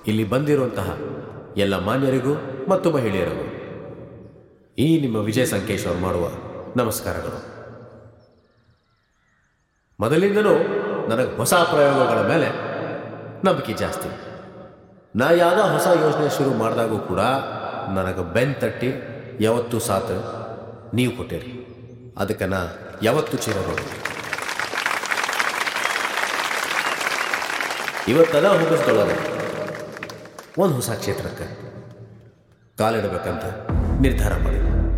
ಇಲ್ಲಿ ಬಂದಿರುವಂತಹ ಎಲ್ಲ ಮಾನ್ಯರಿಗೂ ಮತ್ತು ಮಹಿಳೆಯರಿಗೂ ಈ ನಿಮ್ಮ ವಿಜಯ ಸಂಕೇಶ್ ಅವರು ಮಾಡುವ ನಮಸ್ಕಾರಗಳು ಮೊದಲಿಂದನೂ ನನಗೆ ಹೊಸ ಪ್ರಯೋಗಗಳ ಮೇಲೆ ನಂಬಿಕೆ ಜಾಸ್ತಿ ನಾ ಯಾವುದೋ ಹೊಸ ಯೋಜನೆ ಶುರು ಮಾಡಿದಾಗೂ ಕೂಡ ನನಗೆ ಬೆನ್ ತಟ್ಟಿ ಯಾವತ್ತೂ ಸಾತ್ ನೀವು ಕೊಟ್ಟಿರಿ ಅದಕ್ಕೆ ನಾ ಯಾವತ್ತೂ ಚಿರಬಹುದು ಇವತ್ತದ ಹುಮ್ಮಸ್ದೊಳಗೆ ಒಂದು ಹೊಸ ಕ್ಷೇತ್ರಕ್ಕೆ ಕಾಲಿಡಬೇಕಂತ ನಿರ್ಧಾರ ಮಾಡಿ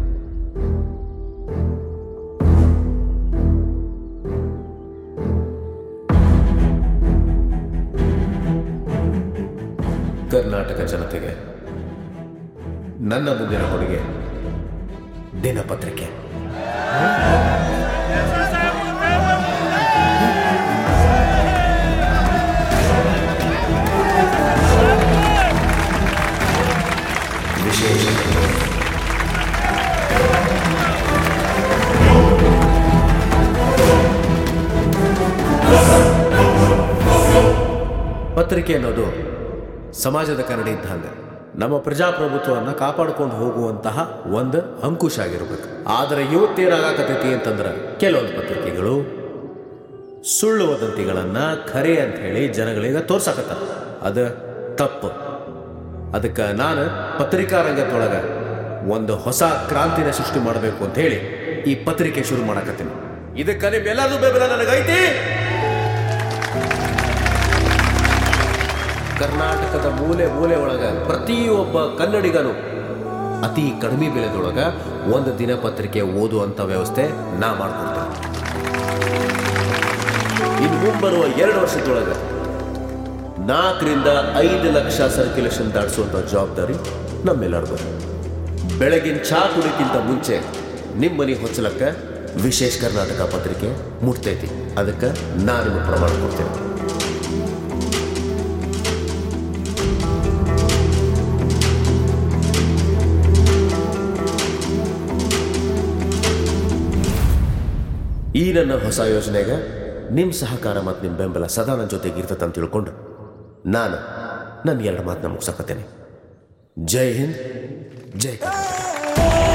ಕರ್ನಾಟಕ ಜನತೆಗೆ ನನ್ನ ಮುಂದಿನ ಕೊಡುಗೆ ದಿನಪತ್ರಿಕೆ ವಿಶೇಷ ಪತ್ರಿಕೆ ಅನ್ನೋದು ಸಮಾಜದ ಕನ್ನಡಿ ಇದ್ದಂಗೆ ನಮ್ಮ ಪ್ರಜಾಪ್ರಭುತ್ವವನ್ನು ಕಾಪಾಡ್ಕೊಂಡು ಹೋಗುವಂತಹ ಒಂದು ಅಂಕುಶ ಆಗಿರ್ಬೇಕು ಆದರೆ ಇವತ್ತೇನಾಗಕತ್ತೈತಿ ಅಂತಂದ್ರೆ ಕೆಲವೊಂದು ಪತ್ರಿಕೆಗಳು ಸುಳ್ಳು ವದಂತಿಗಳನ್ನ ಖರೆ ಅಂತ ಹೇಳಿ ಜನಗಳಿಗೆ ತೋರ್ಸಕತ್ತಾರ ಅದು ತಪ್ಪು ಅದಕ್ಕೆ ನಾನು ಪತ್ರಿಕಾ ರಂಗದೊಳಗೆ ಒಂದು ಹೊಸ ಕ್ರಾಂತಿನ ಸೃಷ್ಟಿ ಮಾಡಬೇಕು ಅಂತ ಹೇಳಿ ಈ ಪತ್ರಿಕೆ ಶುರು ಮಾಡಕತ್ತೀನಿ ಇದಕ್ಕೆ ನಿಮ್ಮೆಲ್ಲರದು ಬೆಂಬಲ ನನಗೈತಿ ಕರ್ನಾಟಕದ ಮೂಲೆ ಮೂಲೆ ಒಳಗ ಪ್ರತಿಯೊಬ್ಬ ಕನ್ನಡಿಗನು ಅತಿ ಕಡಿಮೆ ಬೆಲೆದೊಳಗ ಒಂದು ದಿನಪತ್ರಿಕೆ ಓದುವಂತ ವ್ಯವಸ್ಥೆ ನಾ ಮಾಡ್ಕೊಡ್ತೇನೆ ಇನ್ನು ಮುಂಬರುವ ಎರಡು ವರ್ಷದೊಳಗ ನಾಲ್ಕರಿಂದ ಐದು ಲಕ್ಷ ಸರ್ಕ್ಯುಲೇಷನ್ ದಾಟಿಸುವಂತ ಜವಾಬ್ದಾರಿ ನಮ್ಮೆಲ್ಲರಿಗೂ ಬೆಳಗಿನ ಚಾ ಕುಡಿಕ್ಕಿಂತ ಮುಂಚೆ ನಿಮ್ಮ ಮನೆ ಹೊಚ್ಚಲಕ್ಕ ವಿಶೇಷ ಕರ್ನಾಟಕ ಪತ್ರಿಕೆ ಮುಟ್ತೈತಿ ಅದಕ್ಕೆ ನಾನು ನಿಮಗೆ ಪ್ರಮಾಣ ಕೊಡ್ತೇನೆ ಈ ನನ್ನ ಹೊಸ ಯೋಜನೆಗೆ ನಿಮ್ಮ ಸಹಕಾರ ಮತ್ತು ನಿಮ್ಮ ಬೆಂಬಲ ಸದಾ ನನ್ನ ಜೊತೆಗೆ ಇರ್ತದೆ ಅಂತ ತಿಳ್ಕೊಂಡು ನಾನು ನನ್ನ ಎರಡು ಮಾತನ್ನ ಮುಗಿಸಕತ್ತೇನೆ ಜೈ ಹಿಂದ್ ಜೈ ಕರ್ನಾಟಕ